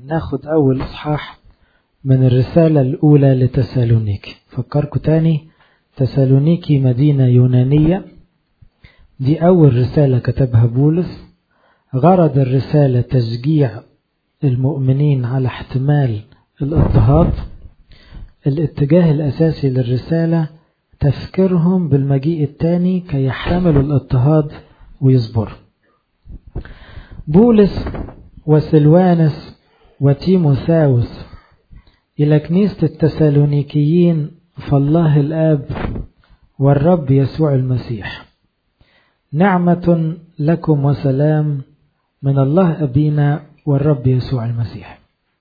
ناخد أول إصحاح من الرسالة الأولى لتسالونيكي فكركم تاني تسالونيكي مدينة يونانية دي أول رسالة كتبها بولس غرض الرسالة تشجيع المؤمنين على احتمال الاضطهاد الاتجاه الأساسي للرسالة تفكيرهم بالمجيء الثاني كي يحتملوا الاضطهاد ويصبروا بولس وسلوانس وتيموثاوس إلى كنيسة التسالونيكيين فالله الآب والرب يسوع المسيح نعمة لكم وسلام من الله أبينا والرب يسوع المسيح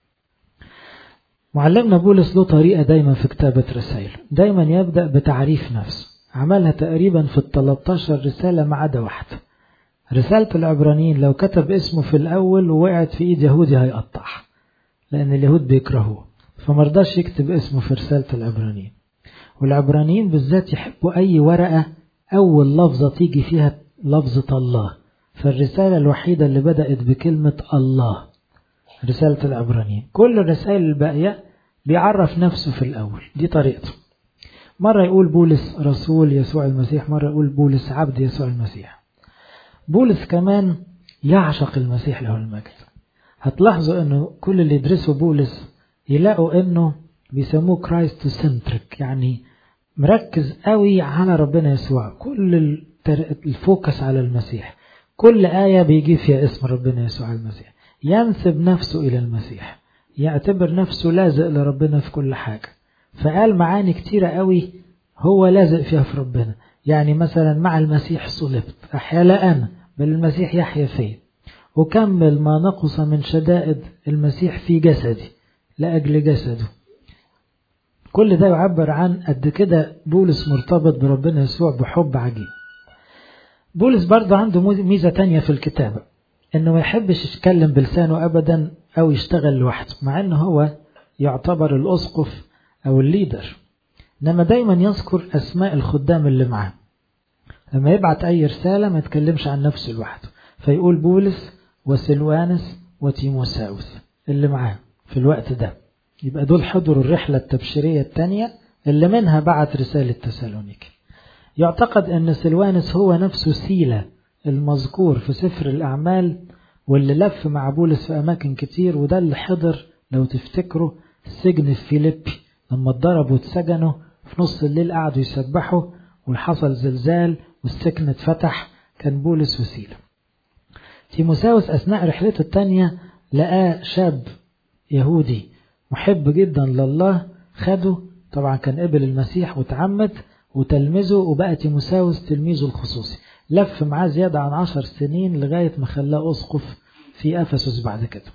معلمنا بولس له طريقة دايما في كتابة رسائله دايما يبدأ بتعريف نفسه عملها تقريبا في ال 13 رسالة ما عدا واحدة رسالة العبرانيين لو كتب اسمه في الأول ووقعت في إيد يهودي هيقطعها لأن اليهود بيكرهوه فمرضاش يكتب اسمه في رسالة العبرانيين والعبرانيين بالذات يحبوا أي ورقة أول لفظة تيجي فيها لفظة الله فالرسالة الوحيدة اللي بدأت بكلمة الله رسالة العبرانيين كل الرسائل الباقية بيعرف نفسه في الأول دي طريقته مرة يقول بولس رسول يسوع المسيح مرة يقول بولس عبد يسوع المسيح بولس كمان يعشق المسيح له المجد هتلاحظوا انه كل اللي يدرسوا بولس يلاقوا انه بيسموه كرايست سنتريك يعني مركز قوي على ربنا يسوع كل الفوكس على المسيح كل آية بيجي فيها اسم ربنا يسوع المسيح ينسب نفسه إلى المسيح يعتبر نفسه لازق لربنا في كل حاجة فقال معاني كتيرة قوي هو لازق فيها في ربنا يعني مثلا مع المسيح صلبت أحيا لا أنا بل المسيح يحيا فيه وكمل ما نقص من شدائد المسيح في جسدي لأجل جسده كل ده يعبر عن قد كده بولس مرتبط بربنا يسوع بحب عجيب بولس برضه عنده ميزة تانية في الكتابة انه ما يحبش يتكلم بلسانه ابدا او يشتغل لوحده مع انه هو يعتبر الاسقف او الليدر انما دايما يذكر اسماء الخدام اللي معاه لما يبعت اي رسالة ما يتكلمش عن نفسه لوحده فيقول بولس وسلوانس وتيموساوس اللي معاه في الوقت ده يبقى دول حضروا الرحلة التبشيرية الثانية اللي منها بعت رسالة تسالونيكي يعتقد أن سلوانس هو نفسه سيلة المذكور في سفر الأعمال واللي لف مع بولس في أماكن كتير وده اللي حضر لو تفتكروا السجن في فيليبي لما اتضربوا واتسجنوا في نص الليل قعدوا يسبحوا وحصل زلزال والسجن اتفتح كان بولس وسيلة تيموساوس أثناء رحلته الثانية لقاه شاب يهودي محب جدا لله خده طبعا كان قبل المسيح وتعمد وتلمذه وبقى تيموساوس تلميذه الخصوصي لف معاه زيادة عن عشر سنين لغاية ما خلاه أسقف في أفسس بعد كده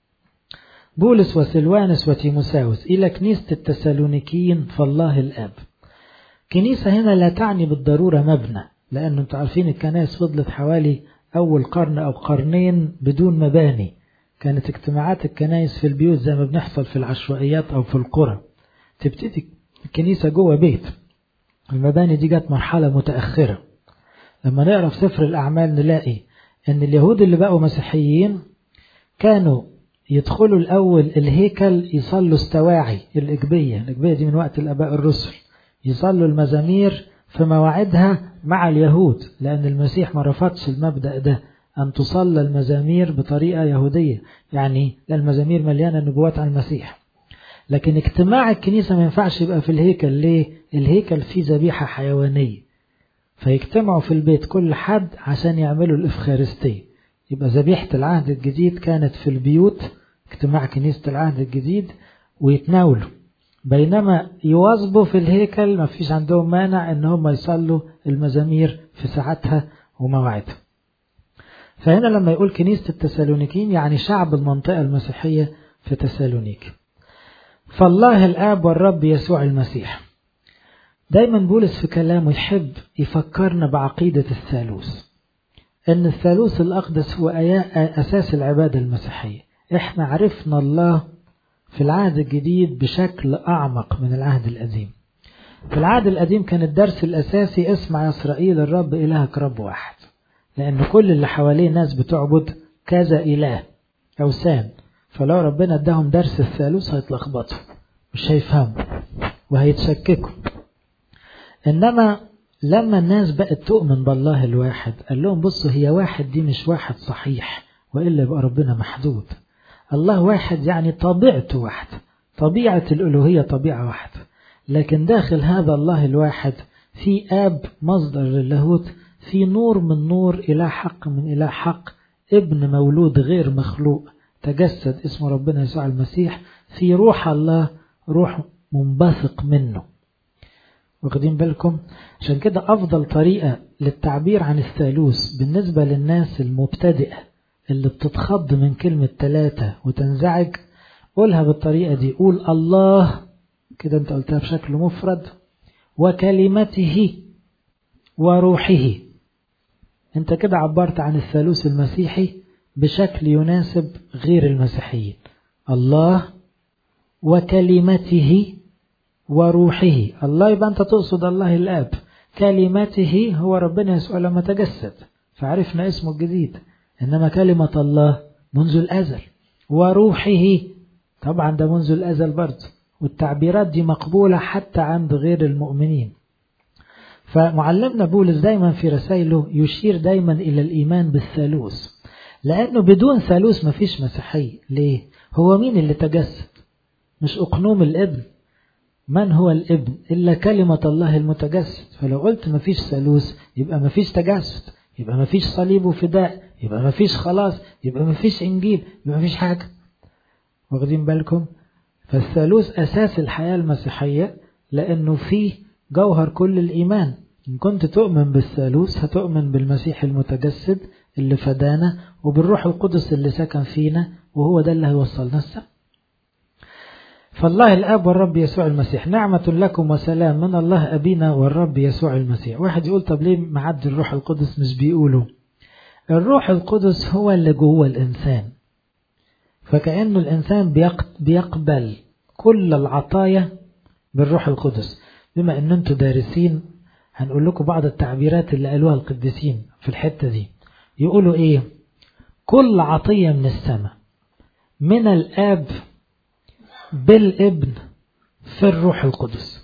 بولس وسلوانس وتيموساوس إلى كنيسة التسالونيكيين فالله الآب كنيسة هنا لا تعني بالضرورة مبنى لأن انتم عارفين الكنائس فضلت حوالي أول قرن أو قرنين بدون مباني كانت اجتماعات الكنائس في البيوت زي ما بنحصل في العشوائيات أو في القرى تبتدي الكنيسة جوه بيت المباني دي جت مرحلة متأخرة لما نقرا في سفر الأعمال نلاقي إن اليهود اللي بقوا مسيحيين كانوا يدخلوا الأول الهيكل يصلوا استواعي الإجبية الإجبية دي من وقت الآباء الرسل يصلوا المزامير في مواعيدها مع اليهود لأن المسيح ما رفضش المبدأ ده أن تصلى المزامير بطريقة يهودية يعني المزامير مليانة نبوات عن المسيح لكن اجتماع الكنيسة ما ينفعش يبقى في الهيكل ليه؟ الهيكل فيه ذبيحة حيوانية فيجتمعوا في البيت كل حد عشان يعملوا الإفخارستية يبقى ذبيحة العهد الجديد كانت في البيوت اجتماع كنيسة العهد الجديد ويتناولوا بينما يواظبوا في الهيكل ما فيش عندهم مانع ان هم يصلوا المزامير في ساعتها ومواعيدها فهنا لما يقول كنيسة التسالونيكيين يعني شعب المنطقة المسيحية في تسالونيك فالله الآب والرب يسوع المسيح دايما بولس في كلامه يحب يفكرنا بعقيدة الثالوث أن الثالوث الأقدس هو أساس العبادة المسيحية إحنا عرفنا الله في العهد الجديد بشكل أعمق من العهد القديم في العهد القديم كان الدرس الأساسي اسمع يا إسرائيل الرب إلهك رب واحد لأن كل اللي حواليه ناس بتعبد كذا إله أوثان فلو ربنا اداهم درس الثالوث هيتلخبطوا مش هيفهموا وهيتشككوا إنما لما الناس بقت تؤمن بالله الواحد قال لهم بصوا هي واحد دي مش واحد صحيح وإلا يبقى ربنا محدود الله واحد يعني طبيعته واحدة طبيعة الألوهية طبيعة واحدة لكن داخل هذا الله الواحد في آب مصدر للاهوت في نور من نور إلى حق من إلى حق ابن مولود غير مخلوق تجسد اسمه ربنا يسوع المسيح في روح الله روح منبثق منه واخدين بالكم عشان كده أفضل طريقة للتعبير عن الثالوث بالنسبة للناس المبتدئة اللي بتتخض من كلمة ثلاثة وتنزعج قولها بالطريقة دي قول الله كده انت قلتها بشكل مفرد وكلمته وروحه انت كده عبرت عن الثالوث المسيحي بشكل يناسب غير المسيحيين الله وكلمته وروحه الله يبقى أنت تقصد الله الآب كلمته هو ربنا يسوع لما تجسد فعرفنا اسمه الجديد إنما كلمة الله منذ الأزل وروحه طبعا ده منذ الأزل برضه والتعبيرات دي مقبولة حتى عند غير المؤمنين فمعلمنا بولس دايما في رسائله يشير دايما إلى الإيمان بالثالوث لأنه بدون ثالوث مفيش مسيحية ليه؟ هو مين اللي تجسد؟ مش أقنوم الابن من هو الابن إلا كلمة الله المتجسد فلو قلت مفيش ثالوث يبقى مفيش تجسد يبقى مفيش صليب وفداء يبقى مفيش خلاص يبقى مفيش إنجيل يبقى مفيش حاجة واخدين بالكم فالثالوث أساس الحياة المسيحية لأنه فيه جوهر كل الإيمان إن كنت تؤمن بالثالوث هتؤمن بالمسيح المتجسد اللي فدانا وبالروح القدس اللي سكن فينا وهو ده اللي هيوصلنا السما فالله الآب والرب يسوع المسيح نعمة لكم وسلام من الله أبينا والرب يسوع المسيح واحد يقول طب ليه معدي الروح القدس مش بيقولوا الروح القدس هو اللي جوه الإنسان فكأنه الإنسان بيقبل كل العطايا بالروح القدس بما أن أنتم دارسين هنقول لكم بعض التعبيرات اللي قالوها القديسين في الحتة دي يقولوا إيه كل عطية من السماء من الآب بالابن في الروح القدس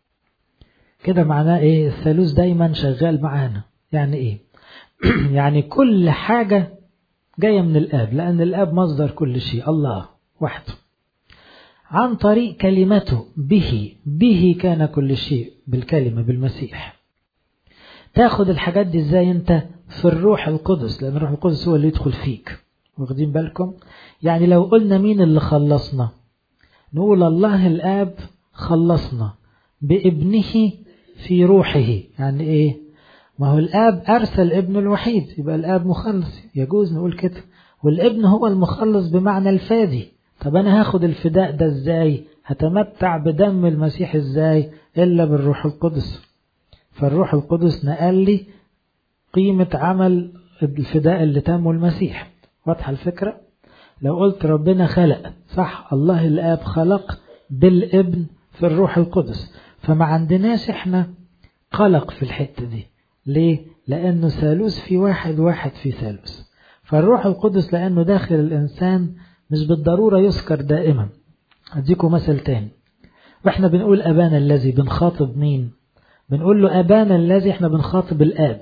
كده معناه ايه الثالوث دايما شغال معانا يعني ايه يعني كل حاجة جاية من الآب لأن الآب مصدر كل شيء الله وحده عن طريق كلمته به به كان كل شيء بالكلمة بالمسيح تاخد الحاجات دي ازاي انت في الروح القدس لأن الروح القدس هو اللي يدخل فيك واخدين بالكم يعني لو قلنا مين اللي خلصنا نقول الله الآب خلصنا بابنه في روحه يعني ايه ما هو الآب أرسل ابنه الوحيد يبقى الآب مخلص يجوز نقول كده والابن هو المخلص بمعنى الفادي طب أنا هاخد الفداء ده ازاي هتمتع بدم المسيح ازاي إلا بالروح القدس فالروح القدس نقل لي قيمة عمل الفداء اللي تمه المسيح واضحة الفكرة لو قلت ربنا خلق صح الله الآب خلق بالابن في الروح القدس فما عندناش احنا قلق في الحتة دي ليه؟ لأنه ثالوث في واحد واحد في ثالوث فالروح القدس لأنه داخل الإنسان مش بالضرورة يذكر دائما أديكم مثل تاني وإحنا بنقول أبانا الذي بنخاطب مين بنقول له أبانا الذي إحنا بنخاطب الآب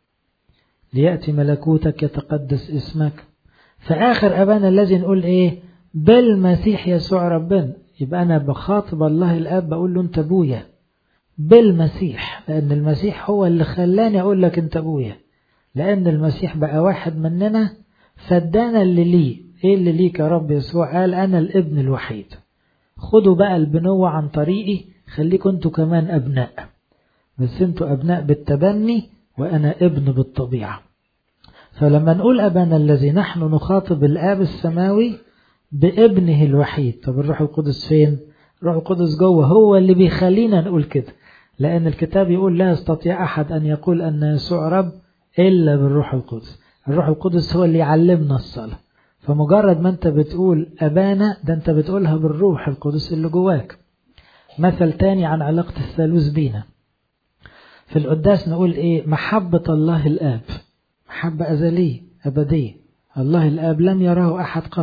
ليأتي ملكوتك يتقدس اسمك فآخر أبانا الذي نقول إيه بالمسيح يسوع ربنا يبقى أنا بخاطب الله الآب بقول له أنت أبويا بالمسيح لأن المسيح هو اللي خلاني أقول لك أنت أبويا لأن المسيح بقى واحد مننا فادانا اللي ليه إيه اللي ليك يا رب يسوع قال أنا الابن الوحيد خدوا بقى البنوة عن طريقي خليكم أنتوا كمان أبناء بس أنتوا أبناء بالتبني وأنا ابن بالطبيعة فلما نقول أبانا الذي نحن نخاطب الآب السماوي بابنه الوحيد طب الروح القدس فين الروح القدس جوه هو اللي بيخلينا نقول كده لأن الكتاب يقول لا يستطيع أحد أن يقول أن يسوع رب إلا بالروح القدس الروح القدس هو اللي يعلمنا الصلاة فمجرد ما أنت بتقول أبانا ده أنت بتقولها بالروح القدس اللي جواك مثل تاني عن علاقة الثالوث بينا في القداس نقول إيه محبة الله الآب محبة أزلية أبدية الله الآب لم يراه أحد قط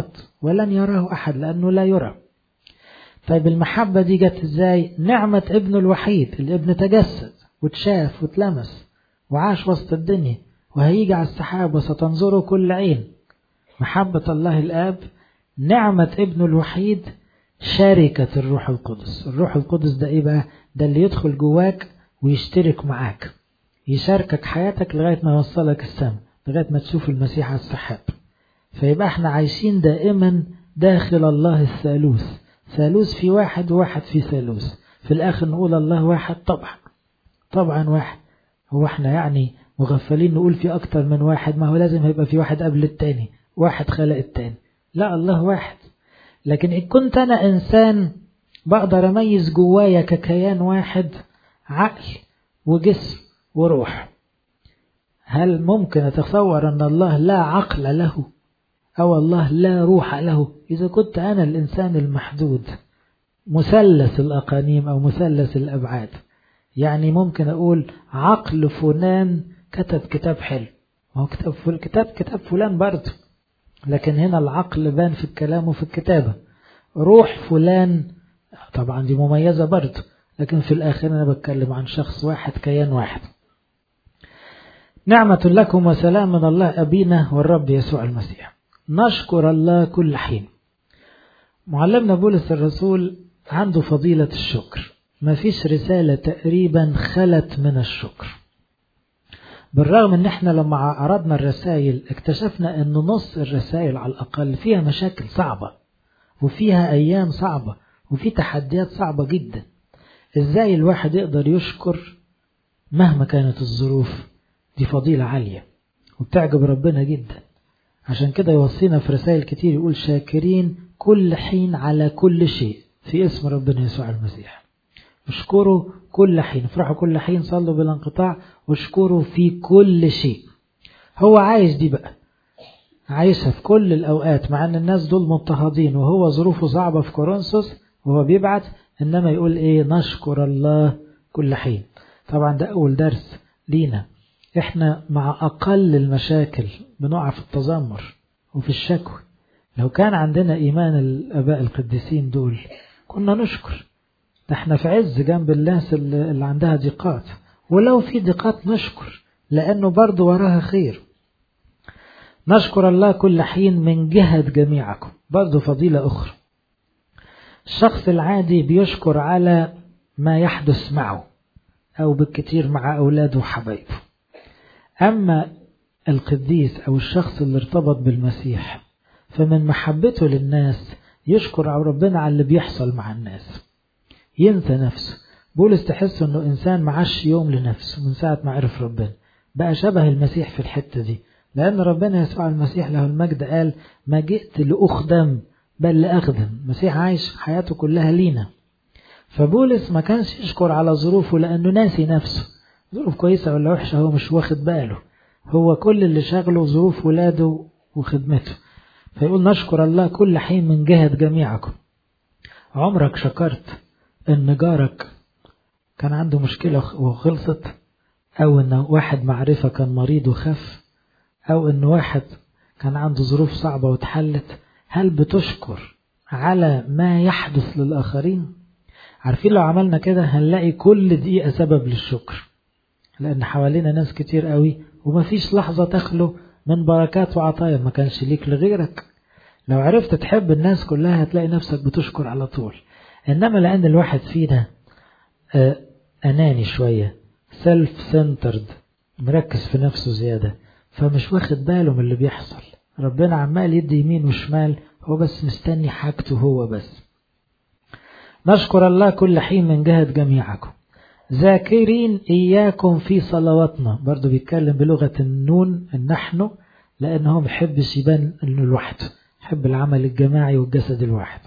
ولن يراه أحد لأنه لا يرى طيب المحبة دي جت ازاي نعمة ابنه الوحيد الابن تجسد وتشاف وتلمس وعاش وسط الدنيا وهيجي على السحاب وستنظره كل عين محبة الله الآب نعمة ابنه الوحيد شركة الروح القدس الروح القدس ده ايه بقى ده اللي يدخل جواك ويشترك معاك يشاركك حياتك لغاية ما يوصلك السماء لغاية ما تشوف المسيح على السحاب فيبقى احنا عايشين دائما داخل الله الثالوث ثالوث في واحد وواحد في ثالوث في الآخر نقول الله واحد طبعا طبعا واحد هو احنا يعني مغفلين نقول في أكتر من واحد ما هو لازم هيبقى في واحد قبل التاني واحد خلق التاني لا الله واحد لكن إن كنت أنا إنسان بقدر أميز جوايا ككيان واحد عقل وجسم وروح هل ممكن أتصور أن الله لا عقل له أو الله لا روح له إذا كنت أنا الإنسان المحدود مثلث الأقانيم أو مثلث الأبعاد يعني ممكن أقول عقل فلان كتب كتاب حلو هو كتاب فل... كتاب كتاب فلان برضه لكن هنا العقل بان في الكلام وفي الكتابة روح فلان طبعا دي مميزة برضه لكن في الآخر أنا بتكلم عن شخص واحد كيان واحد نعمة لكم وسلام من الله أبينا والرب يسوع المسيح نشكر الله كل حين معلمنا بولس الرسول عنده فضيلة الشكر ما فيش رسالة تقريبا خلت من الشكر بالرغم ان احنا لما عرضنا الرسائل اكتشفنا ان نص الرسائل على الاقل فيها مشاكل صعبة وفيها ايام صعبة وفي تحديات صعبة جدا ازاي الواحد يقدر يشكر مهما كانت الظروف دي فضيلة عالية وبتعجب ربنا جدا عشان كده يوصينا في رسائل كتير يقول شاكرين كل حين على كل شيء في اسم ربنا يسوع المسيح اشكروا كل حين افرحوا كل حين صلوا بلا انقطاع واشكروا في كل شيء هو عايش دي بقى عايشها في كل الأوقات مع أن الناس دول مضطهدين وهو ظروفه صعبة في كورنثوس وهو بيبعت إنما يقول إيه نشكر الله كل حين طبعا ده أول درس لينا إحنا مع أقل المشاكل بنقع في التذمر وفي الشكوى لو كان عندنا إيمان الآباء القديسين دول كنا نشكر ده احنا في عز جنب الناس اللي عندها ضيقات ولو في ضيقات نشكر لأنه برضه وراها خير نشكر الله كل حين من جهة جميعكم برضه فضيلة أخرى الشخص العادي بيشكر على ما يحدث معه أو بالكثير مع أولاده وحبايبه أما القديس أو الشخص اللي ارتبط بالمسيح فمن محبته للناس يشكر على ربنا على اللي بيحصل مع الناس ينسى نفسه بولس تحس انه انسان معاش يوم لنفسه من ساعة ما عرف ربنا بقى شبه المسيح في الحتة دي لأن ربنا يسوع المسيح له المجد قال ما جئت لأخدم بل لأخدم المسيح عايش حياته كلها لينا فبولس ما كانش يشكر على ظروفه لأنه ناسي نفسه ظروف كويسة ولا وحشة هو مش واخد باله هو كل اللي شغله ظروف ولاده وخدمته فيقول نشكر الله كل حين من جهة جميعكم عمرك شكرت ان جارك كان عنده مشكلة وخلصت او ان واحد معرفة كان مريض وخف او ان واحد كان عنده ظروف صعبة واتحلت هل بتشكر على ما يحدث للآخرين عارفين لو عملنا كده هنلاقي كل دقيقة سبب للشكر لأن حوالينا ناس كتير قوي ومفيش لحظة تخلو من بركات وعطايا ما كانش ليك لغيرك لو عرفت تحب الناس كلها هتلاقي نفسك بتشكر على طول إنما لأن الواحد فينا أناني شوية سيلف سنترد مركز في نفسه زيادة فمش واخد باله من اللي بيحصل ربنا عمال يدي يمين وشمال هو بس مستني حاجته هو بس نشكر الله كل حين من جهة جميعكم ذاكرين إياكم في صلواتنا برضو بيتكلم بلغة النون النحن لأنه بيحبش يبان إنه لوحده يحب العمل الجماعي والجسد الواحد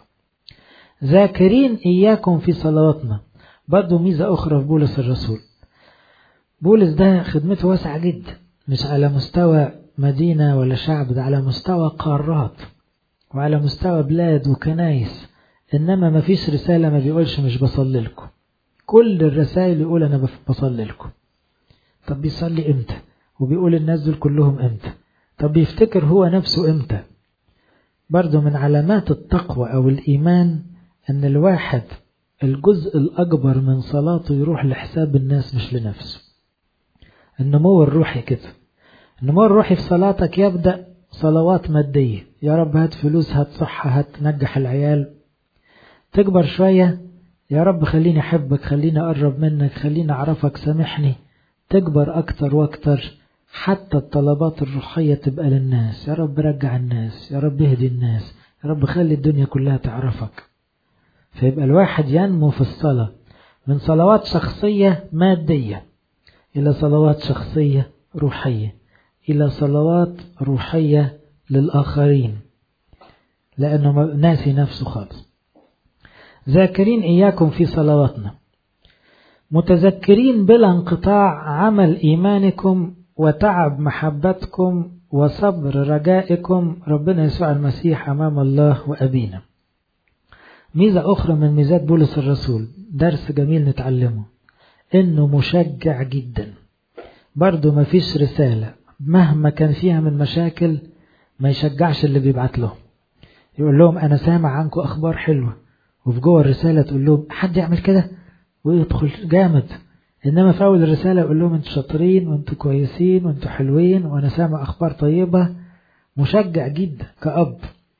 ذاكرين إياكم في صلواتنا برضو ميزة أخرى في بولس الرسول بولس ده خدمته واسعة جدا مش على مستوى مدينة ولا شعب ده على مستوى قارات وعلى مستوى بلاد وكنايس إنما ما فيش رسالة ما بيقولش مش بصلي لكم كل الرسائل يقول أنا بصلي لكم طب بيصلي إمتى وبيقول الناس دول كلهم إمتى طب بيفتكر هو نفسه إمتى برضو من علامات التقوى أو الإيمان أن الواحد الجزء الأكبر من صلاته يروح لحساب الناس مش لنفسه النمو الروحي كده النمو الروحي في صلاتك يبدأ صلوات مادية يا رب هات فلوس هات صحة هات نجح العيال تكبر شوية يا رب خليني أحبك خليني أقرب منك خليني أعرفك سامحني تكبر أكتر وأكتر حتى الطلبات الروحية تبقى للناس يا رب رجع الناس يا رب اهدي الناس يا رب خلي الدنيا كلها تعرفك فيبقى الواحد ينمو في الصلاة من صلوات شخصية مادية إلى صلوات شخصية روحية إلى صلوات روحية للآخرين لأنه ناسي نفسه خالص ذاكرين إياكم في صلواتنا متذكرين بلا انقطاع عمل إيمانكم وتعب محبتكم وصبر رجائكم ربنا يسوع المسيح أمام الله وأبينا ميزة أخرى من ميزات بولس الرسول درس جميل نتعلمه إنه مشجع جدا برضه ما فيش رسالة مهما كان فيها من مشاكل ما يشجعش اللي بيبعت لهم يقول لهم أنا سامع عنكم أخبار حلوة وفي جوه الرسالة تقول لهم حد يعمل كده ويدخل جامد إنما في أول الرسالة يقول لهم أنتوا شاطرين وأنتوا كويسين وأنتوا حلوين وأنا سامع أخبار طيبة مشجع جدا كأب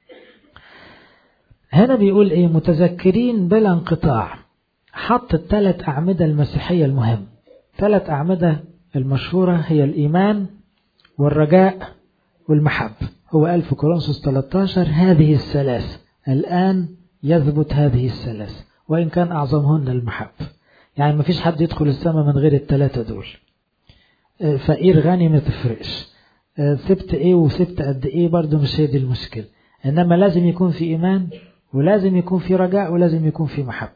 هنا بيقول إيه متذكرين بلا انقطاع حط الثلاث أعمدة المسيحية المهم ثلاث أعمدة المشهورة هي الإيمان والرجاء والمحبة هو قال في كورنثوس 13 هذه الثلاث الآن يثبت هذه الثلاث وإن كان أعظمهن المحبة يعني ما فيش حد يدخل السماء من غير الثلاثة دول فقير غني ما تفرقش سبت ايه وسبت قد ايه برضه مش هي دي المشكلة انما لازم يكون في ايمان ولازم يكون في رجاء ولازم يكون في محبة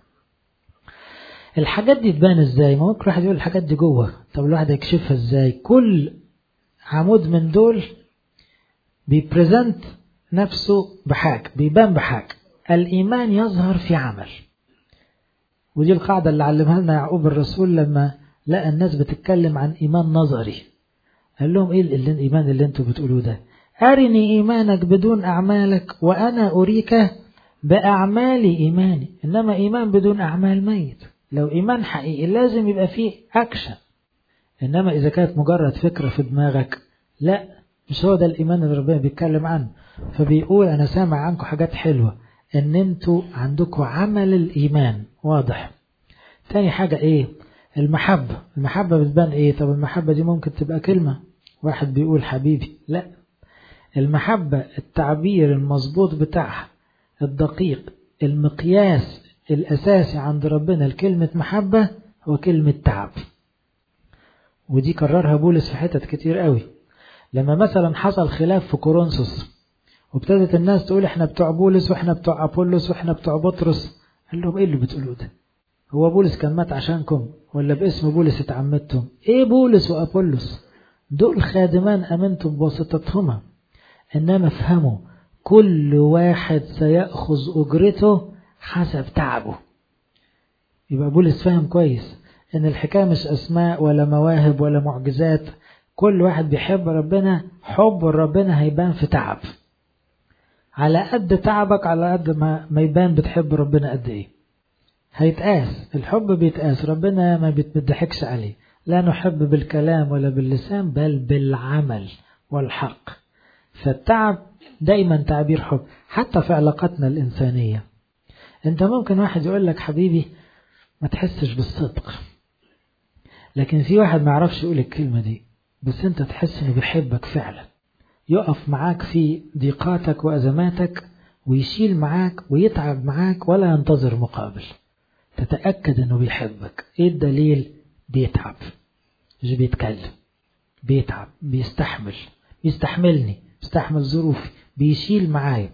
الحاجات دي تبان ازاي ما ممكن واحد يقول الحاجات دي جوه طب الواحد يكشفها ازاي كل عمود من دول بيبريزنت نفسه بحاجة بيبان بحاجة الإيمان يظهر في عمل ودي القاعدة اللي علمها لنا يعقوب الرسول لما لقى الناس بتتكلم عن إيمان نظري قال لهم إيه الإيمان اللي أنتوا بتقولوه ده أرني إيمانك بدون أعمالك وأنا أريك بأعمال إيماني إنما إيمان بدون أعمال ميت لو إيمان حقيقي لازم يبقى فيه أكشن إنما إذا كانت مجرد فكرة في دماغك لا مش هو ده الإيمان اللي ربنا بيتكلم عنه فبيقول أنا سامع عنكم حاجات حلوة إن أنتوا عندكم عمل الإيمان واضح تاني حاجة إيه المحبة المحبة بتبان إيه طب المحبة دي ممكن تبقى كلمة واحد بيقول حبيبي لا المحبة التعبير المظبوط بتاعها الدقيق المقياس الأساسي عند ربنا لكلمة محبة هو كلمة تعب ودي كررها بولس في حتت كتير قوي لما مثلا حصل خلاف في كورنثوس وابتدت الناس تقول احنا بتوع بولس واحنا بتوع أبولس واحنا بتوع بطرس قال لهم ايه اللي بتقولوه ده هو بولس كان مات عشانكم ولا باسم بولس اتعمدتم ايه بولس وأبولس دول خادمان أمنتم بواسطتهما إنما افهموا كل واحد سيأخذ أجرته حسب تعبه يبقى بولس فاهم كويس إن الحكاية مش أسماء ولا مواهب ولا معجزات كل واحد بيحب ربنا حب ربنا هيبان في تعب على قد تعبك على قد ما, ما يبان بتحب ربنا قد ايه هيتقاس الحب بيتقاس ربنا ما بيتضحكش عليه لا نحب بالكلام ولا باللسان بل بالعمل والحق فالتعب دايما تعبير حب حتى في علاقاتنا الإنسانية انت ممكن واحد يقول لك حبيبي ما تحسش بالصدق لكن في واحد ما يعرفش يقول الكلمة دي بس انت تحس انه بيحبك فعلا يقف معاك في ضيقاتك وأزماتك ويشيل معاك ويتعب معاك ولا ينتظر مقابل تتأكد انه بيحبك ايه الدليل بيتعب مش بيتكلم بيتعب بيستحمل بيستحملني بيستحمل ظروفي بيشيل معايا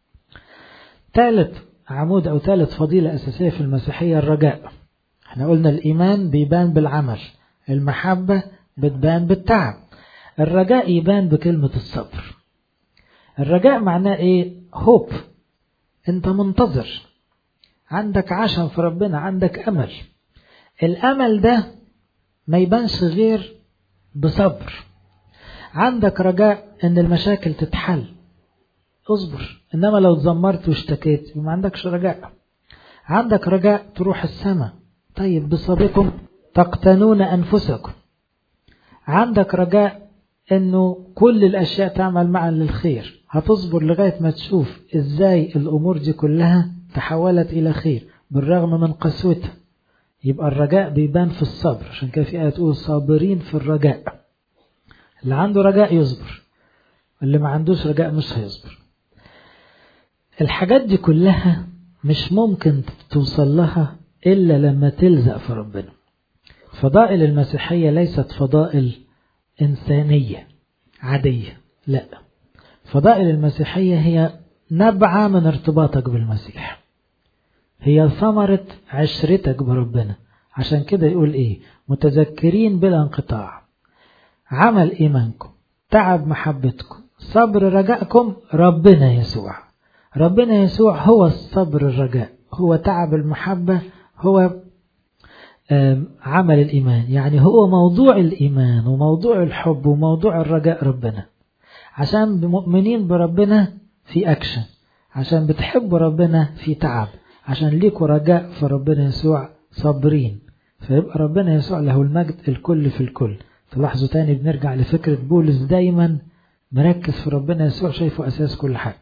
ثالث عمود أو ثالث فضيلة أساسية في المسيحية الرجاء احنا قلنا الإيمان بيبان بالعمل المحبة بتبان بالتعب الرجاء يبان بكلمة الصبر الرجاء معناه ايه هوب انت منتظر عندك عشم في ربنا عندك امل الامل ده ما يبانش غير بصبر عندك رجاء ان المشاكل تتحل اصبر إنما لو اتذمرت واشتكيت ما عندكش رجاء عندك رجاء تروح السماء طيب بصبركم تقتنون أنفسكم عندك رجاء أنه كل الأشياء تعمل معا للخير هتصبر لغاية ما تشوف إزاي الأمور دي كلها تحولت إلى خير بالرغم من قسوتها يبقى الرجاء بيبان في الصبر عشان كده في آية تقول صابرين في الرجاء اللي عنده رجاء يصبر اللي ما عندوش رجاء مش هيصبر الحاجات دي كلها مش ممكن توصل لها إلا لما تلزق في ربنا فضائل المسيحية ليست فضائل إنسانية عادية لا فضائل المسيحية هي نبعة من ارتباطك بالمسيح هي ثمرة عشرتك بربنا عشان كده يقول ايه متذكرين بلا انقطاع عمل ايمانكم تعب محبتكم صبر رجائكم ربنا يسوع ربنا يسوع هو الصبر الرجاء هو تعب المحبة هو عمل الإيمان يعني هو موضوع الإيمان وموضوع الحب وموضوع الرجاء ربنا عشان مؤمنين بربنا في أكشن عشان بتحبوا ربنا في تعب عشان ليكوا رجاء في ربنا يسوع صابرين فيبقى ربنا يسوع له المجد الكل في الكل تلاحظوا تاني بنرجع لفكرة بولس دايما مركز في ربنا يسوع شايفه أساس كل حاجة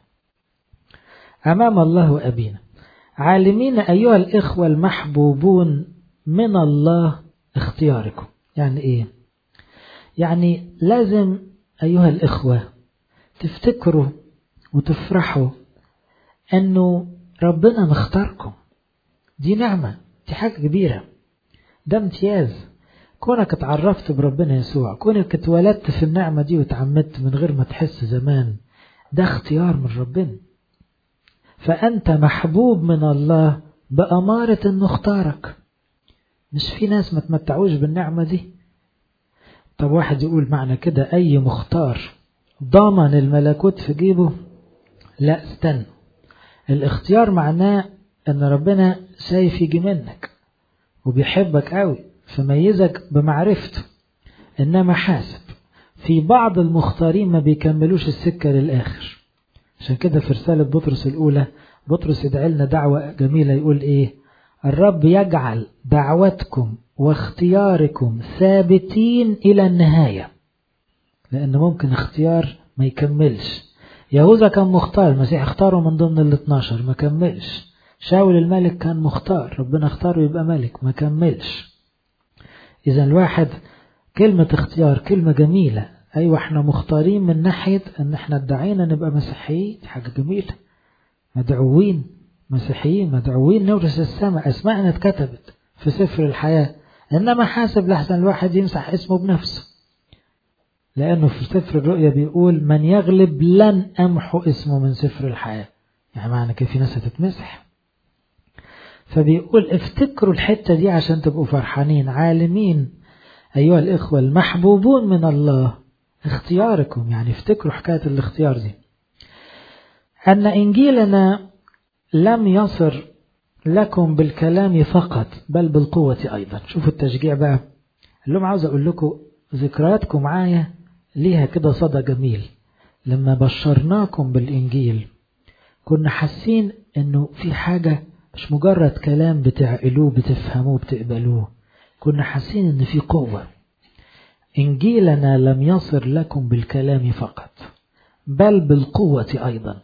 أمام الله وأبينا عالمين أيها الإخوة المحبوبون من الله اختياركم يعني إيه يعني لازم أيها الإخوة تفتكروا وتفرحوا أنه ربنا مختاركم دي نعمة دي حاجة كبيرة ده امتياز كونك اتعرفت بربنا يسوع كونك اتولدت في النعمة دي وتعمدت من غير ما تحس زمان ده اختيار من ربنا فأنت محبوب من الله بأمارة أنه اختارك مش في ناس ما تمتعوش بالنعمة دي طب واحد يقول معنى كده أي مختار ضمن الملكوت في جيبه لا استنى الاختيار معناه ان ربنا شايف يجي منك وبيحبك قوي فميزك بمعرفته انما حاسب في بعض المختارين ما بيكملوش السكة للآخر عشان كده في رسالة بطرس الأولى بطرس يدعي لنا دعوة جميلة يقول إيه الرب يجعل دعوتكم واختياركم ثابتين إلى النهاية لأن ممكن اختيار ما يكملش يهوذا كان مختار المسيح اختاره من ضمن ال 12 ما كملش شاول الملك كان مختار ربنا اختاره يبقى ملك ما كملش إذا الواحد كلمة اختيار كلمة جميلة أيوة احنا مختارين من ناحية أن احنا ادعينا نبقى مسيحيين دي حاجة جميلة مدعوين مسيحيين مدعوين نورث السماء أسماءنا اتكتبت في سفر الحياة إنما حاسب لحسن الواحد يمسح اسمه بنفسه لأنه في سفر الرؤيا بيقول من يغلب لن أمحو اسمه من سفر الحياة يعني معنى كيف في ناس هتتمسح فبيقول افتكروا الحتة دي عشان تبقوا فرحانين عالمين أيها الإخوة المحبوبون من الله اختياركم يعني افتكروا حكاية الاختيار دي أن إنجيلنا لم يصر لكم بالكلام فقط بل بالقوة أيضا شوفوا التشجيع بقى اللي عاوز أقول لكم ذكرياتكم معايا ليها كده صدى جميل لما بشرناكم بالإنجيل كنا حاسين إنه في حاجة مش مجرد كلام بتعقلوه بتفهموه بتقبلوه كنا حاسين إن في قوة إنجيلنا لم يصر لكم بالكلام فقط بل بالقوة أيضا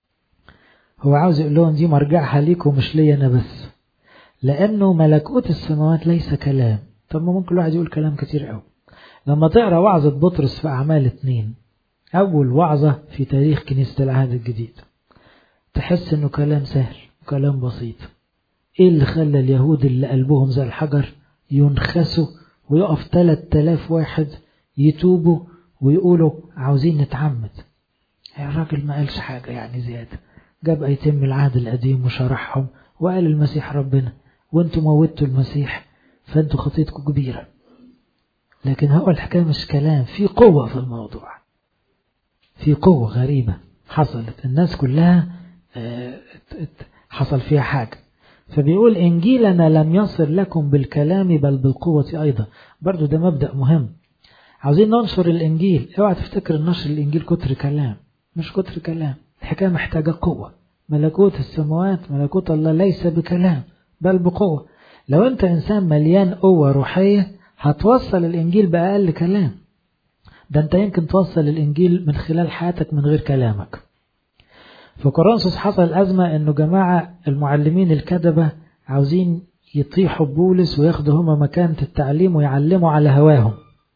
هو عاوز يقول لهم دي مرجعها ليكم مش ليا أنا بس لأنه ملكوت السماوات ليس كلام طب ما ممكن الواحد يقول كلام كتير قوي لما تقرا وعظة بطرس في أعمال اتنين أول وعظة في تاريخ كنيسة العهد الجديد تحس إنه كلام سهل وكلام بسيط إيه اللي خلى اليهود اللي قلبهم زي الحجر ينخسوا ويقف تلات آلاف واحد يتوبوا ويقولوا عاوزين نتعمد الراجل ما قالش حاجة يعني زيادة جاب أيتم العهد القديم وشرحهم وقال المسيح ربنا وانتوا موتوا المسيح فانتوا خطيتكم كبيرة لكن هو الحكاية مش كلام في قوة في الموضوع في قوة غريبة حصلت الناس كلها حصل فيها حاجة فبيقول إنجيلنا لم يصل لكم بالكلام بل بالقوة أيضا برضو ده مبدأ مهم عاوزين ننشر الإنجيل اوعى تفتكر نشر الإنجيل كتر كلام مش كتر كلام الحكاية محتاجة قوة ملكوت السماوات ملكوت الله ليس بكلام بل بقوة لو أنت إنسان مليان قوة روحية هتوصل الإنجيل بأقل كلام ده أنت يمكن توصل الإنجيل من خلال حياتك من غير كلامك في كورنثوس حصل أزمة إنه جماعة المعلمين الكذبة عاوزين يطيحوا بولس وياخدوا هما مكانة التعليم ويعلموا على هواهم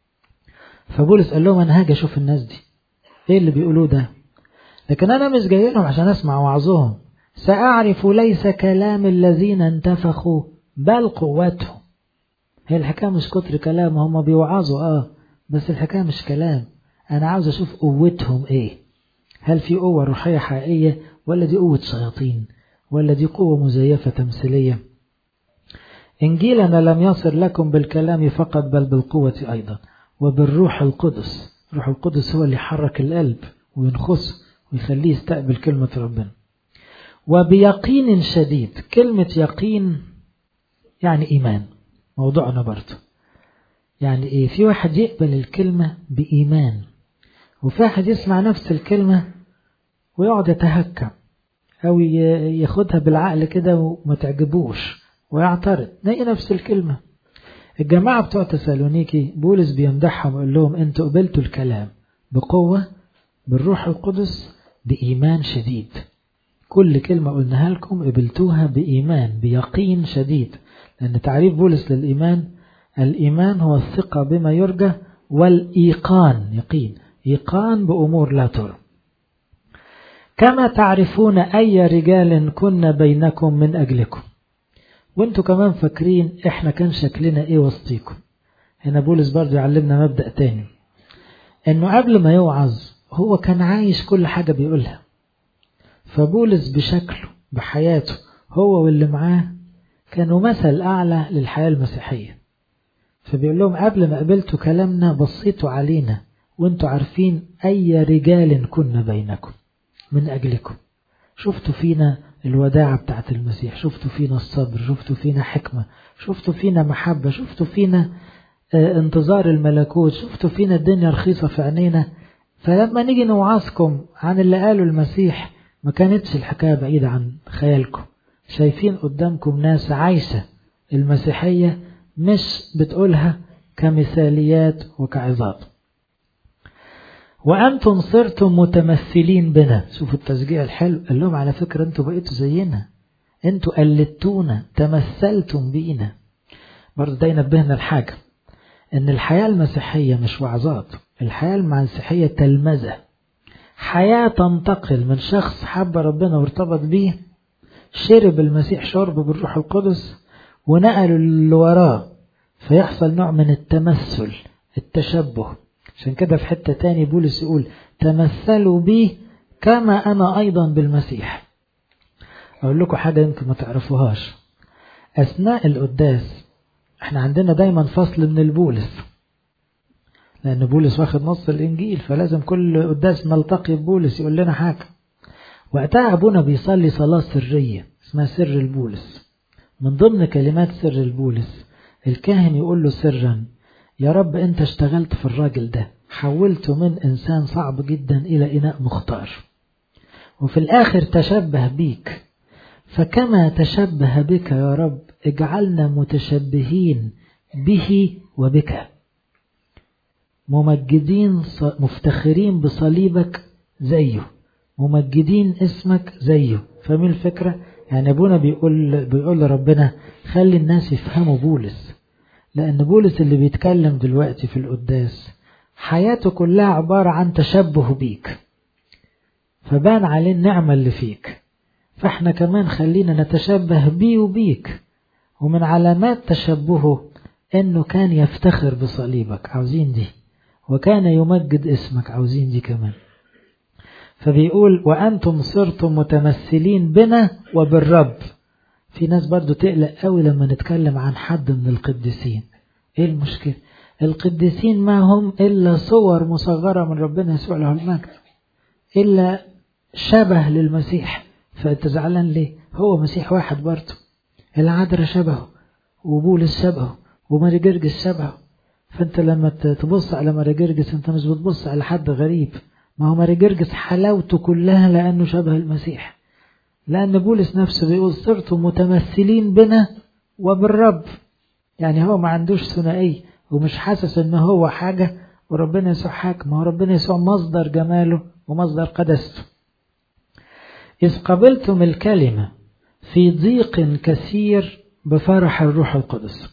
فبولس قال لهم أنا هاجي أشوف الناس دي إيه اللي بيقولوه ده لكن أنا مش جاي لهم عشان أسمع وعظهم سأعرف ليس كلام الذين انتفخوا بل قوتهم هي الحكاية مش كتر كلام هم بيوعظوا آه بس الحكاية مش كلام أنا عاوز أشوف قوتهم إيه هل في قوة روحية حقيقية ولا دي قوة شياطين ولا دي قوة مزيفة تمثيلية إنجيلنا لم يصل لكم بالكلام فقط بل بالقوة أيضا وبالروح القدس روح القدس هو اللي يحرك القلب وينخسه ويخليه يستقبل كلمة ربنا وبيقين شديد كلمة يقين يعني إيمان موضوعنا برضه يعني إيه في واحد يقبل الكلمة بإيمان وفي واحد يسمع نفس الكلمة ويقعد يتهكم أو ياخدها بالعقل كده وما تعجبوش ويعترض نلاقي نفس الكلمة الجماعة بتوع تسالونيكي بولس بيمدحهم ويقول لهم انتوا قبلتوا الكلام بقوة بالروح القدس بإيمان شديد كل كلمة قلناها لكم قبلتوها بإيمان بيقين شديد لأن تعريف بولس للإيمان الإيمان هو الثقة بما يرجى والإيقان يقين إيقان بأمور لا ترى كما تعرفون أي رجال كنا بينكم من أجلكم وانتوا كمان فاكرين احنا كان شكلنا ايه وسطيكم هنا بولس برضه يعلمنا مبدأ تاني انه قبل ما يوعظ هو كان عايش كل حاجة بيقولها فبولس بشكله بحياته هو واللي معاه كانوا مثل أعلى للحياة المسيحية فبيقول لهم قبل ما قبلتوا كلامنا بصيتوا علينا وانتوا عارفين أي رجال كنا بينكم من أجلكم شفتوا فينا الوداعة بتاعت المسيح شفتوا فينا الصبر شفتوا فينا حكمة شفتوا فينا محبة شفتوا فينا اه انتظار الملكوت شفتوا فينا الدنيا رخيصة في عينينا فلما نيجي نوعظكم عن اللي قاله المسيح ما كانتش الحكاية بعيدة عن خيالكم شايفين قدامكم ناس عايشة المسيحية مش بتقولها كمثاليات وكعظات وأنتم صرتم متمثلين بنا شوفوا التشجيع الحلو قال لهم على فكرة أنتوا بقيتوا زينا أنتوا قلدتونا تمثلتم بينا برضه ده ينبهنا الحاجة إن الحياة المسيحية مش وعظات الحياة المسيحية تلمذة حياة تنتقل من شخص حب ربنا وارتبط بيه شرب المسيح شرب بالروح القدس ونقل اللي وراه فيحصل نوع من التمثل التشبه عشان كده في حتة تاني بولس يقول تمثلوا بي كما أنا أيضا بالمسيح أقول لكم حاجة يمكن ما تعرفوهاش أثناء القداس احنا عندنا دايما فصل من البولس لأن بولس واخد نص الإنجيل فلازم كل قداس نلتقي ببولس يقول لنا حاجة وقتها أبونا بيصلي صلاة سرية اسمها سر البولس من ضمن كلمات سر البولس الكاهن يقول له سرا يا رب أنت اشتغلت في الراجل ده حولته من إنسان صعب جدا إلى إناء مختار وفي الآخر تشبه بيك فكما تشبه بك يا رب اجعلنا متشبهين به وبك ممجدين مفتخرين بصليبك زيه ممجدين اسمك زيه فاهمين الفكرة يعني ابونا بيقول بيقول لربنا خلي الناس يفهموا بولس لأن بولس اللي بيتكلم دلوقتي في القداس حياته كلها عبارة عن تشبه بيك فبان عليه النعمة اللي فيك فاحنا كمان خلينا نتشبه بيه وبيك ومن علامات تشبهه انه كان يفتخر بصليبك عاوزين دي وكان يمجد اسمك عاوزين دي كمان فبيقول وأنتم صرتم متمثلين بنا وبالرب في ناس برضو تقلق قوي لما نتكلم عن حد من القديسين ايه المشكلة القديسين ما هم إلا صور مصغرة من ربنا يسوع له المجد إلا شبه للمسيح فأنت زعلان ليه هو مسيح واحد برضه العذراء شبهه وبولس شبهه وماري جرجس شبهه فأنت لما تبص على ماري جرجس أنت مش بتبص على حد غريب ما هو ماري جرجس حلاوته كلها لأنه شبه المسيح لأن بولس نفسه بيقول صرتم متمثلين بنا وبالرب يعني هو ما عندوش ثنائي ومش حاسس ان هو حاجة وربنا يسوع حاجة ما هو ربنا يسوع مصدر جماله ومصدر قدسته إذ قبلتم الكلمة في ضيق كثير بفرح الروح القدس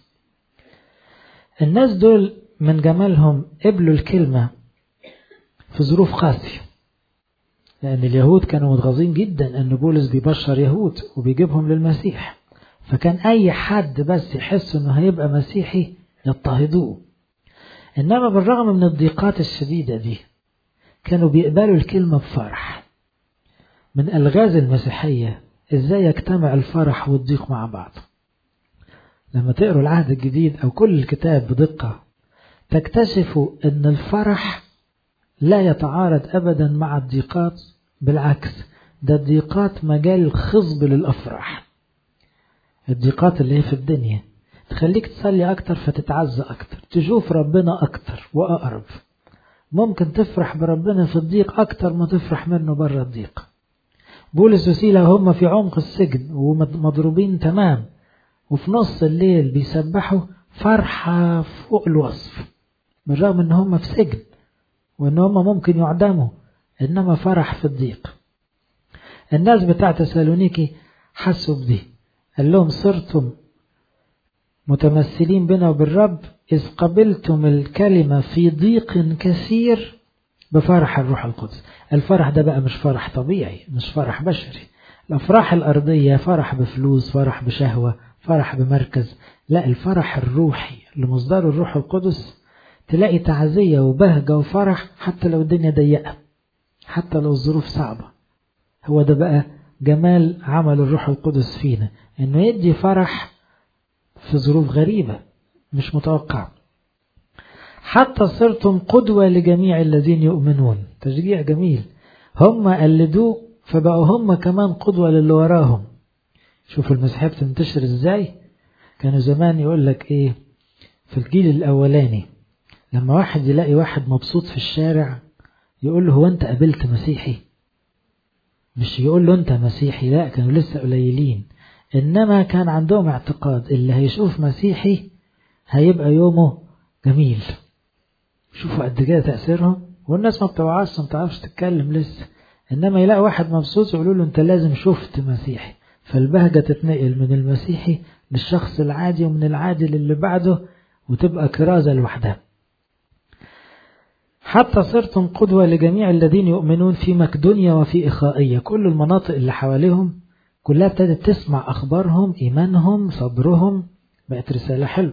الناس دول من جمالهم قبلوا الكلمة في ظروف قاسية لأن اليهود كانوا متغاظين جدا أن بولس بيبشر يهود وبيجيبهم للمسيح فكان أي حد بس يحس أنه هيبقى مسيحي يضطهدوه إنما بالرغم من الضيقات الشديدة دي كانوا بيقبلوا الكلمة بفرح من ألغاز المسيحية إزاي يجتمع الفرح والضيق مع بعض لما تقروا العهد الجديد أو كل الكتاب بدقة تكتشفوا أن الفرح لا يتعارض أبدا مع الضيقات بالعكس ده الضيقات مجال خصب للأفراح الضيقات اللي هي في الدنيا تخليك تصلي أكتر فتتعزى أكتر تشوف ربنا أكتر وأقرب ممكن تفرح بربنا في الضيق أكتر ما تفرح منه بره الضيق بولس وسيلة هم في عمق السجن ومضروبين تمام وفي نص الليل بيسبحوا فرحة فوق الوصف بالرغم ان هم في سجن وان هم ممكن يعدموا انما فرح في الضيق الناس بتاع تسالونيكي حسوا بدي قال لهم صرتم متمثلين بنا وبالرب إذ قبلتم الكلمة في ضيق كثير بفرح الروح القدس الفرح ده بقى مش فرح طبيعي مش فرح بشري الأفراح الأرضية فرح بفلوس فرح بشهوة فرح بمركز لا الفرح الروحي لمصدر الروح القدس تلاقي تعزية وبهجة وفرح حتى لو الدنيا ضيقة حتى لو الظروف صعبة هو ده بقى جمال عمل الروح القدس فينا انه يدي فرح في ظروف غريبة مش متوقع حتى صرتم قدوة لجميع الذين يؤمنون تشجيع جميل هم قلدوه فبقوا هم كمان قدوة للي وراهم شوفوا المسيحية بتنتشر ازاي كانوا زمان يقول لك ايه في الجيل الاولاني لما واحد يلاقي واحد مبسوط في الشارع يقول له هو انت قابلت مسيحي مش يقول له انت مسيحي لا كانوا لسه قليلين انما كان عندهم اعتقاد اللي هيشوف مسيحي هيبقى يومه جميل شوفوا قد كده تأثيرهم والناس ما بتوعاش ما بتعرفش تتكلم لسه انما يلاقي واحد مبسوط يقولوا له انت لازم شفت مسيحي فالبهجة تتنقل من المسيحي للشخص العادي ومن العادي للي بعده وتبقى كرازة لوحدها حتى صرتم قدوة لجميع الذين يؤمنون في مقدونيا وفي إخائية كل المناطق اللي حواليهم كلها ابتدت تسمع أخبارهم إيمانهم صبرهم بقت رسالة حلوة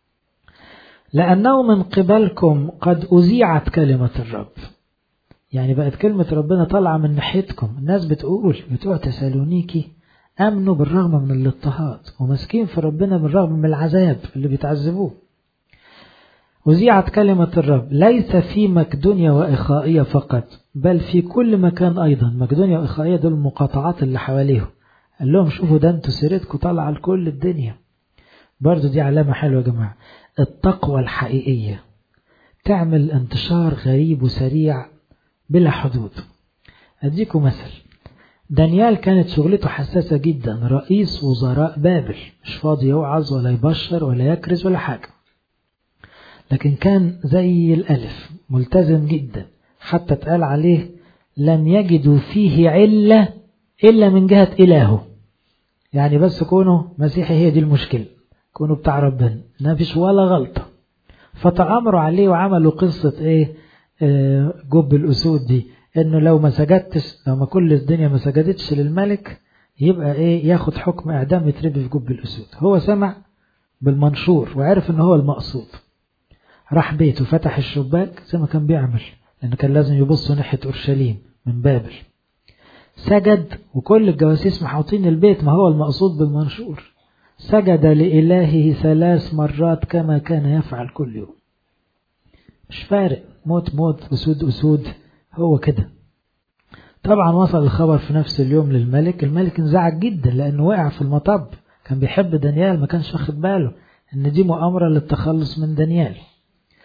لأنه من قبلكم قد أذيعت كلمة الرب يعني بقت كلمة ربنا طالعة من ناحيتكم الناس بتقول بتوع تسالونيكي أمنوا بالرغم من الاضطهاد ومسكين في ربنا بالرغم من العذاب اللي بيتعذبوه وزيعت كلمة الرب ليس في مقدونيا وإخائية فقط بل في كل مكان أيضا مقدونيا وإخائية دول المقاطعات اللي حواليهم قال لهم شوفوا ده انتوا سيرتكم طالعة لكل الدنيا برضو دي علامة حلوة يا جماعة التقوى الحقيقية تعمل انتشار غريب وسريع بلا حدود أديكم مثل دانيال كانت شغلته حساسة جدا رئيس وزراء بابل مش فاضي يوعظ ولا يبشر ولا يكرز ولا حاجة لكن كان زي الألف ملتزم جدا حتى اتقال عليه لم يجدوا فيه علة إلا من جهة إلهه يعني بس كونه مسيحي هي دي المشكلة كونه بتاع ربنا ما فيش ولا غلطة فتأمروا عليه وعملوا قصة ايه آه جب الأسود دي انه لو ما سجدتش لو ما كل الدنيا ما سجدتش للملك يبقى ايه ياخد حكم اعدام يتربي في جب الأسود هو سمع بالمنشور وعرف ان هو المقصود راح بيته فتح الشباك زي ما كان بيعمل لأنه كان لازم يبصوا ناحية أورشليم من بابل سجد وكل الجواسيس محاوطين البيت ما هو المقصود بالمنشور سجد لإلهه ثلاث مرات كما كان يفعل كل يوم مش فارق موت موت أسود أسود هو كده طبعا وصل الخبر في نفس اليوم للملك الملك انزعج جدا لأنه وقع في المطب كان بيحب دانيال ما كانش واخد باله ان دي مؤامرة للتخلص من دانيال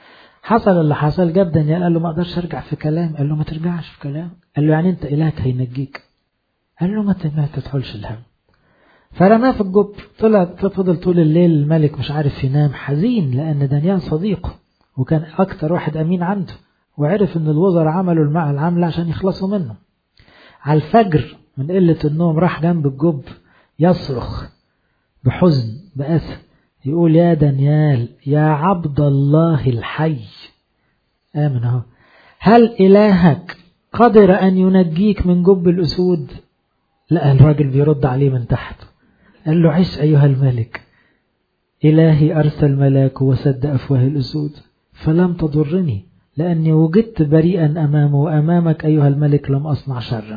حصل اللي حصل جاب دانيال قال له ما اقدرش ارجع في كلام قال له ما ترجعش في كلام قال له يعني انت الهك هينجيك قال له ما تدخلش الهم فرماه في الجب طلع فضل طول الليل الملك مش عارف ينام حزين لان دانيال صديقه وكان اكتر واحد امين عنده وعرف ان الوزراء عملوا المع العامله عشان يخلصوا منه على الفجر من قله النوم راح جنب الجب يصرخ بحزن بأسف يقول يا دانيال يا عبد الله الحي آمن اهو هل إلهك قدر أن ينجيك من جب الأسود لا الراجل بيرد عليه من تحت قال له عش أيها الملك إلهي أرسل ملاك وسد أفواه الأسود فلم تضرني لأني وجدت بريئا أمامه وأمامك أيها الملك لم أصنع شرا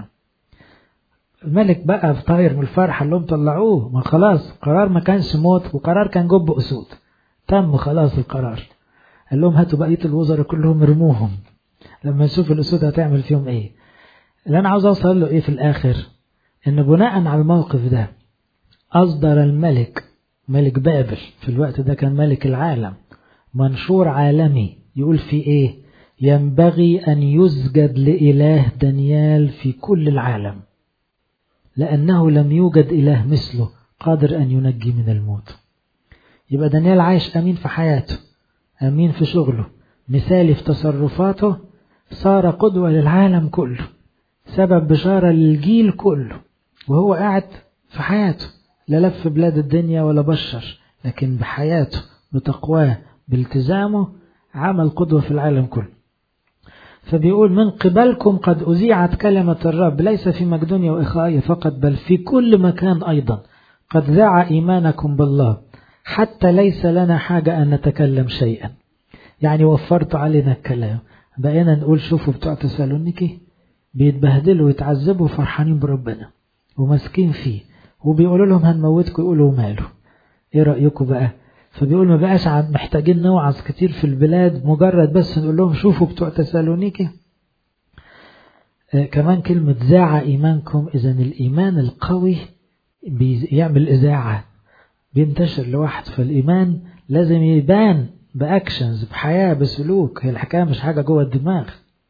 الملك بقى في طاير من الفرحة اللي هم طلعوه ما خلاص قرار ما كانش موت وقرار كان جب أسود تم خلاص القرار قال لهم هاتوا بقية الوزراء كلهم ارموهم لما نشوف الأسود هتعمل فيهم ايه اللي أنا عاوز أوصل له ايه في الآخر إن بناء على الموقف ده أصدر الملك ملك بابل في الوقت ده كان ملك العالم منشور عالمي يقول في ايه ينبغي أن يسجد لإله دانيال في كل العالم لأنه لم يوجد إله مثله قادر أن ينجي من الموت يبقى دانيال عايش أمين في حياته أمين في شغله مثالي في تصرفاته صار قدوة للعالم كله سبب بشارة للجيل كله وهو قاعد في حياته لا لف بلاد الدنيا ولا بشر لكن بحياته بتقواه بالتزامه عمل قدوة في العالم كله فبيقول من قبلكم قد أذيعت كلمة الرب ليس في مقدونيا وإخائية فقط بل في كل مكان أيضا قد ذاع إيمانكم بالله حتى ليس لنا حاجة أن نتكلم شيئا يعني وفرت علينا الكلام بقينا نقول شوفوا بتوع تسالونيكي بيتبهدلوا ويتعذبوا فرحانين بربنا وماسكين فيه وبيقولوا لهم هنموتكم يقولوا ماله ايه رأيكم بقى فبيقول ما بقاش محتاجين نوعظ كتير في البلاد مجرد بس نقول لهم شوفوا بتوع تسالونيكي آه كمان كلمة زاع إيمانكم إذا الإيمان القوي بيعمل إذاعة بينتشر لوحده فالإيمان لازم يبان بأكشنز بحياة بسلوك هي الحكاية مش حاجة جوه الدماغ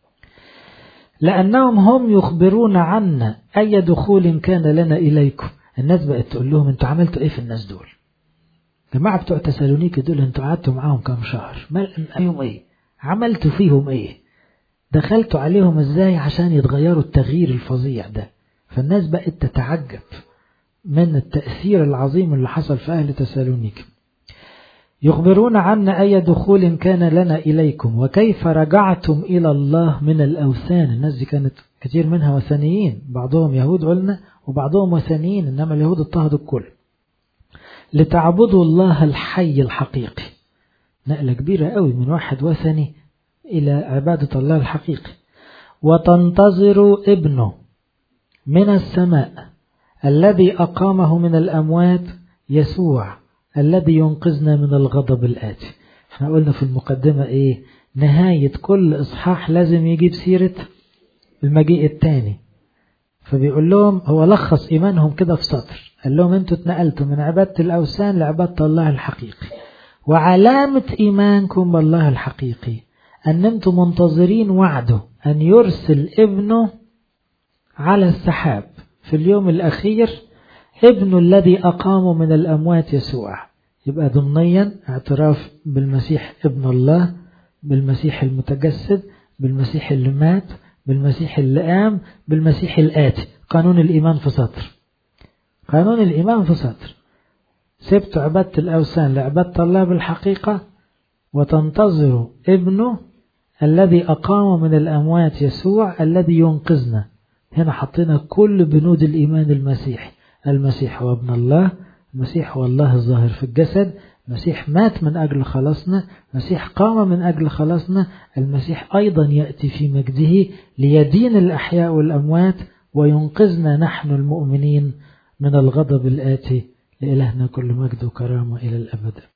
لأنهم هم يخبرون عنا أي دخول كان لنا إليكم الناس بقت تقول لهم انتوا عملتوا ايه في الناس دول جماعة بتوع تسالونيكي دول انتوا قعدتوا معاهم كام شهر فيهم ايه عملتوا فيهم ايه دخلتوا عليهم ازاي عشان يتغيروا التغيير الفظيع ده فالناس بقت تتعجب من التأثير العظيم اللي حصل في أهل تسالونيكي يخبرون عنا أي دخول كان لنا إليكم وكيف رجعتم إلى الله من الأوثان الناس دي كانت كتير منها وثنيين بعضهم يهود قلنا وبعضهم وثنيين إنما اليهود اضطهدوا الكل لتعبدوا الله الحي الحقيقي نقلة كبيرة قوي من واحد وثني إلى عبادة الله الحقيقي وتنتظروا ابنه من السماء الذي أقامه من الأموات يسوع الذي ينقذنا من الغضب الآتي احنا قلنا في المقدمة ايه نهاية كل إصحاح لازم يجيب سيرة المجيء الثاني فبيقول لهم هو لخص إيمانهم كده في سطر قال لهم انتوا اتنقلتوا من عبادة الأوثان لعبادة الله الحقيقي وعلامة إيمانكم بالله الحقيقي أن انتم منتظرين وعده أن يرسل ابنه على السحاب في اليوم الأخير ابن الذي أقامه من الأموات يسوع يبقى ضمنيا اعتراف بالمسيح ابن الله بالمسيح المتجسد بالمسيح اللي مات بالمسيح اللي قام بالمسيح الآتي قانون الإيمان في سطر قانون الإيمان في سطر سبت عبادة الأوثان لعبادة الله بالحقيقة وتنتظر ابنه الذي أقام من الأموات يسوع الذي ينقذنا هنا حطينا كل بنود الإيمان المسيحي المسيح هو ابن الله المسيح هو الله الظاهر في الجسد المسيح مات من أجل خلاصنا المسيح قام من أجل خلاصنا المسيح أيضا يأتي في مجده ليدين الأحياء والأموات وينقذنا نحن المؤمنين من الغضب الآتي لإلهنا كل مجد وكرامة إلى الأبد